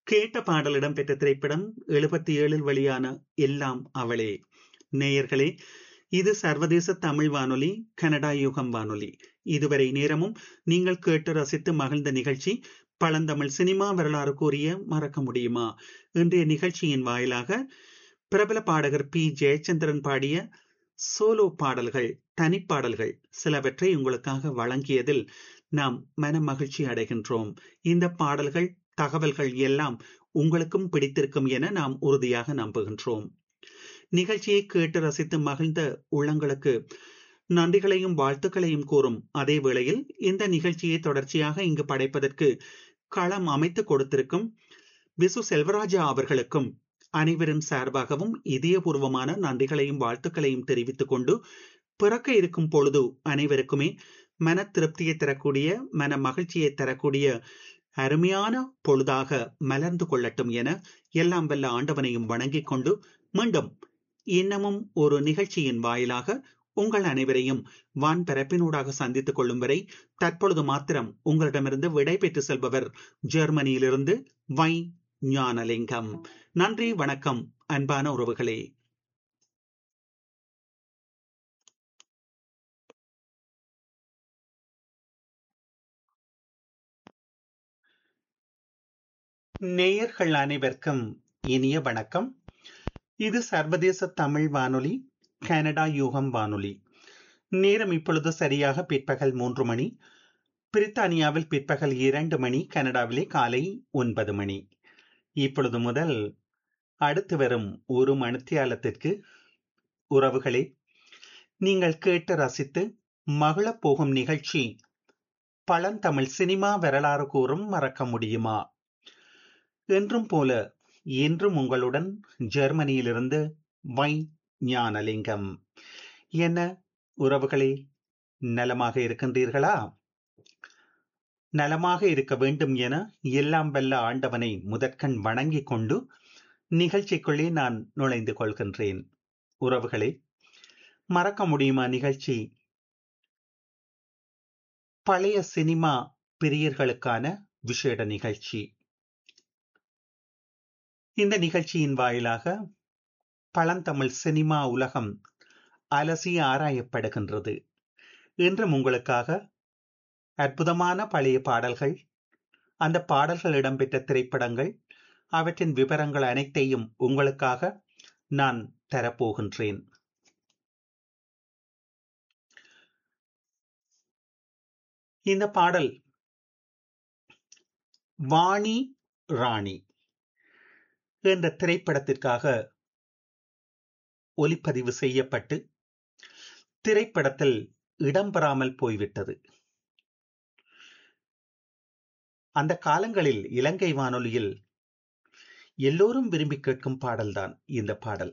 கேட்ட பாடல் இடம்பெற்ற திரைப்படம் எழுபத்தி ஏழில் வெளியான எல்லாம் அவளே நேயர்களே இது சர்வதேச தமிழ் வானொலி கனடா யுகம் வானொலி இதுவரை நேரமும் நீங்கள் கேட்டு ரசித்து மகிழ்ந்த நிகழ்ச்சி பழந்தமிழ் சினிமா வரலாறு கூறிய மறக்க முடியுமா இன்றைய நிகழ்ச்சியின் வாயிலாக பிரபல பாடகர் பி ஜெயச்சந்திரன் பாடிய சோலோ பாடல்கள் தனிப்பாடல்கள் சிலவற்றை உங்களுக்காக வழங்கியதில் நாம் மன மகிழ்ச்சி அடைகின்றோம் இந்த பாடல்கள் தகவல்கள் எல்லாம் உங்களுக்கும் பிடித்திருக்கும் என நாம் உறுதியாக நம்புகின்றோம் நிகழ்ச்சியை கேட்டு ரசித்து மகிழ்ந்த உள்ளங்களுக்கு நன்றிகளையும் வாழ்த்துக்களையும் கூறும் அதே வேளையில் இந்த நிகழ்ச்சியை தொடர்ச்சியாக இங்கு படைப்பதற்கு களம் அமைத்து கொடுத்திருக்கும் விசு செல்வராஜா அவர்களுக்கும் அனைவரின் சார்பாகவும் இதயபூர்வமான நன்றிகளையும் வாழ்த்துக்களையும் தெரிவித்துக் கொண்டு பிறக்க இருக்கும் பொழுது அனைவருக்குமே மன திருப்தியை தரக்கூடிய மன மகிழ்ச்சியை தரக்கூடிய அருமையான பொழுதாக மலர்ந்து கொள்ளட்டும் என எல்லாம் வல்ல ஆண்டவனையும் வணங்கிக் கொண்டு மீண்டும் இன்னமும் ஒரு நிகழ்ச்சியின் வாயிலாக உங்கள் அனைவரையும் வான் பரப்பினூடாக சந்தித்துக் கொள்ளும் வரை தற்பொழுது மாத்திரம் உங்களிடமிருந்து விடை பெற்று செல்பவர் ஜெர்மனியிலிருந்து வை ஞானலிங்கம் நன்றி வணக்கம் அன்பான உறவுகளே நேயர்கள் அனைவருக்கும் இனிய வணக்கம் இது சர்வதேச தமிழ் வானொலி கனடா யூகம் வானொலி நேரம் இப்பொழுது சரியாக பிற்பகல் மூன்று மணி பிரித்தானியாவில் பிற்பகல் இரண்டு மணி கனடாவிலே காலை ஒன்பது மணி இப்பொழுது முதல் அடுத்து வரும் ஒரு மணித்தியாலத்திற்கு உறவுகளே நீங்கள் கேட்டு ரசித்து மகிழப் போகும் நிகழ்ச்சி பழந்தமிழ் சினிமா வரலாறு கூறும் மறக்க முடியுமா என்றும் போல இன்றும் உங்களுடன் ஜெர்மனியிலிருந்து வை ஞானலிங்கம் என்ன உறவுகளே நலமாக இருக்கின்றீர்களா நலமாக இருக்க வேண்டும் என எல்லாம் வல்ல ஆண்டவனை முதற்கண் வணங்கிக் கொண்டு நிகழ்ச்சிக்குள்ளே நான் நுழைந்து கொள்கின்றேன் உறவுகளே மறக்க முடியுமா நிகழ்ச்சி பழைய சினிமா பிரியர்களுக்கான விசேட நிகழ்ச்சி இந்த நிகழ்ச்சியின் வாயிலாக பழந்தமிழ் சினிமா உலகம் அலசி ஆராயப்படுகின்றது இன்றும் உங்களுக்காக அற்புதமான பழைய பாடல்கள் அந்த பாடல்கள் இடம்பெற்ற திரைப்படங்கள் அவற்றின் விவரங்கள் அனைத்தையும் உங்களுக்காக நான் தரப்போகின்றேன் இந்த பாடல் வாணி ராணி என்ற திரைப்படத்திற்காக ஒலிப்பதிவு செய்யப்பட்டு திரைப்படத்தில் இடம்பெறாமல் போய்விட்டது அந்த காலங்களில் இலங்கை வானொலியில் எல்லோரும் விரும்பி கேட்கும் பாடல்தான் இந்த பாடல்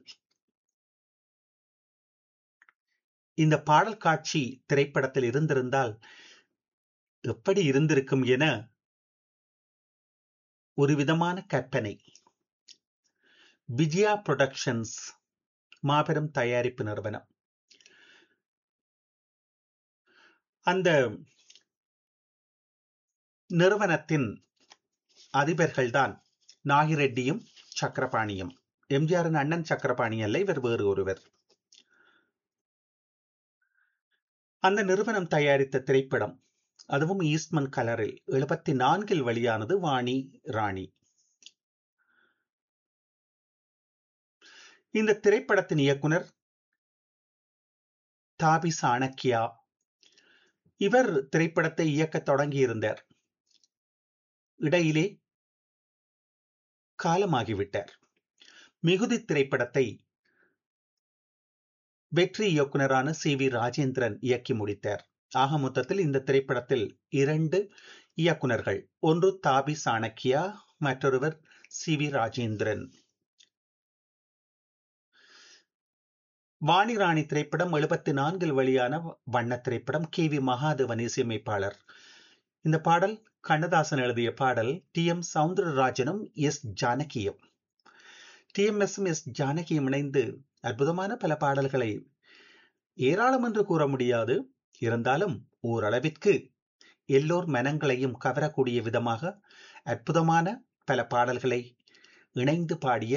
இந்த பாடல் காட்சி திரைப்படத்தில் இருந்திருந்தால் எப்படி இருந்திருக்கும் என ஒரு விதமான கற்பனை விஜயா புரொடக்ஷன்ஸ் மாபெரும் தயாரிப்பு நிறுவனம் அந்த நிறுவனத்தின் அதிபர்கள்தான் நாகிரெட்டியும் சக்கரபாணியும் எம்ஜிஆரின் அண்ணன் சக்கரபாணி அல்ல இவர் வேறு ஒருவர் அந்த நிறுவனம் தயாரித்த திரைப்படம் அதுவும் ஈஸ்ட்மன் கலரில் எழுபத்தி நான்கில் வெளியானது வாணி ராணி இந்த திரைப்படத்தின் இயக்குனர் தாபி சாணக்கியா இவர் திரைப்படத்தை இயக்க தொடங்கியிருந்தார் இடையிலே காலமாகிவிட்டார் மிகுதி திரைப்படத்தை வெற்றி இயக்குனரான சி வி ராஜேந்திரன் இயக்கி முடித்தார் ஆக மொத்தத்தில் இந்த திரைப்படத்தில் இரண்டு இயக்குனர்கள் ஒன்று தாபி சாணக்கியா மற்றொருவர் சி வி ராஜேந்திரன் வாணிராணி திரைப்படம் எழுபத்தி நான்கில் வெளியான வண்ண திரைப்படம் கே வி மகாதேவன் இசையமைப்பாளர் இந்த பாடல் கண்ணதாசன் எழுதிய பாடல் டி எம் சவுந்தரராஜனும் எஸ் ஜானகியும் டி எம் எஸ் எஸ் ஜானகியும் இணைந்து அற்புதமான பல பாடல்களை ஏராளம் என்று கூற முடியாது இருந்தாலும் ஓரளவிற்கு எல்லோர் மனங்களையும் கவரக்கூடிய விதமாக அற்புதமான பல பாடல்களை இணைந்து பாடிய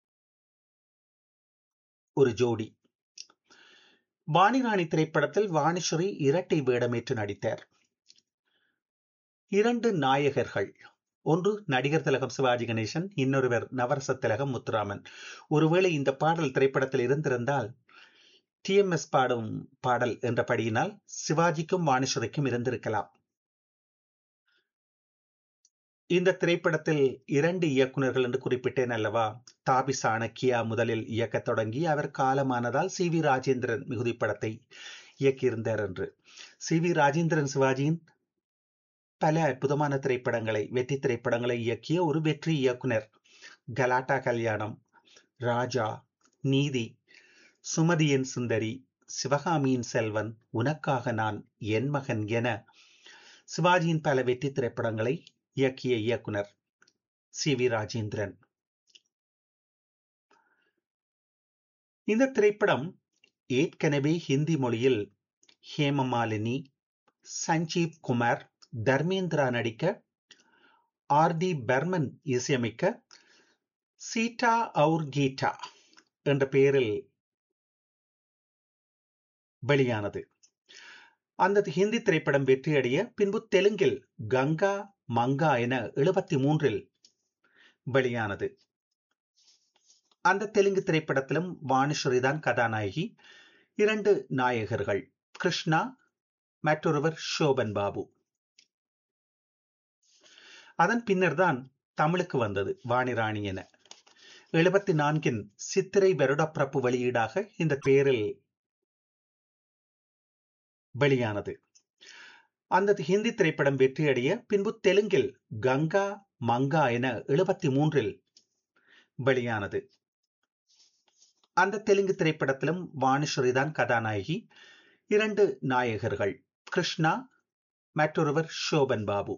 ஒரு ஜோடி வாணிராணி திரைப்படத்தில் வாணிஸ்வரி இரட்டை வேடமேற்று நடித்தார் இரண்டு நாயகர்கள் ஒன்று நடிகர் திலகம் சிவாஜி கணேசன் இன்னொருவர் நவரச திலகம் முத்துராமன் ஒருவேளை இந்த பாடல் திரைப்படத்தில் இருந்திருந்தால் டிஎம்எஸ் பாடும் பாடல் என்ற படியினால் சிவாஜிக்கும் வாணிஸ்வரிக்கும் இருந்திருக்கலாம் இந்த திரைப்படத்தில் இரண்டு இயக்குநர்கள் என்று குறிப்பிட்டேன் அல்லவா தாபி சாணக்கியா முதலில் இயக்கத் தொடங்கி அவர் காலமானதால் சி வி ராஜேந்திரன் மிகுதி படத்தை இயக்கியிருந்தார் என்று சி வி ராஜேந்திரன் சிவாஜியின் பல அற்புதமான திரைப்படங்களை வெற்றி திரைப்படங்களை இயக்கிய ஒரு வெற்றி இயக்குனர் கலாட்டா கல்யாணம் ராஜா நீதி சுமதியின் சுந்தரி சிவகாமியின் செல்வன் உனக்காக நான் என் மகன் என சிவாஜியின் பல வெற்றி திரைப்படங்களை இயக்கிய இயக்குனர் சி வி ராஜேந்திரன் இந்த திரைப்படம் ஏற்கனவே ஹிந்தி மொழியில் ஹேமமாலினி சஞ்சீவ் குமார் தர்மேந்திரா நடிக்க ஆர் டி பர்மன் இசையமைக்க சீட்டா அவுர் கீட்டா என்ற பெயரில் வெளியானது அந்த ஹிந்தி திரைப்படம் வெற்றியடைய பின்பு தெலுங்கில் கங்கா மங்கா என எழுபத்தி மூன்றில் வெளியானது அந்த தெலுங்கு திரைப்படத்திலும் வாணிஸ்வரி தான் கதாநாயகி இரண்டு நாயகர்கள் கிருஷ்ணா மற்றொருவர் ஷோபன் பாபு அதன் பின்னர் தான் தமிழுக்கு வந்தது வாணிராணி என எழுபத்தி நான்கின் சித்திரை வருடப்பிறப்பு வெளியீடாக இந்த பெயரில் வெளியானது அந்த ஹிந்தி திரைப்படம் வெற்றியடைய பின்பு தெலுங்கில் கங்கா மங்கா என எழுபத்தி மூன்றில் வெளியானது அந்த தெலுங்கு திரைப்படத்திலும் வாணிஸ்வரி தான் கதாநாயகி இரண்டு நாயகர்கள் கிருஷ்ணா மற்றொருவர் ஷோபன் பாபு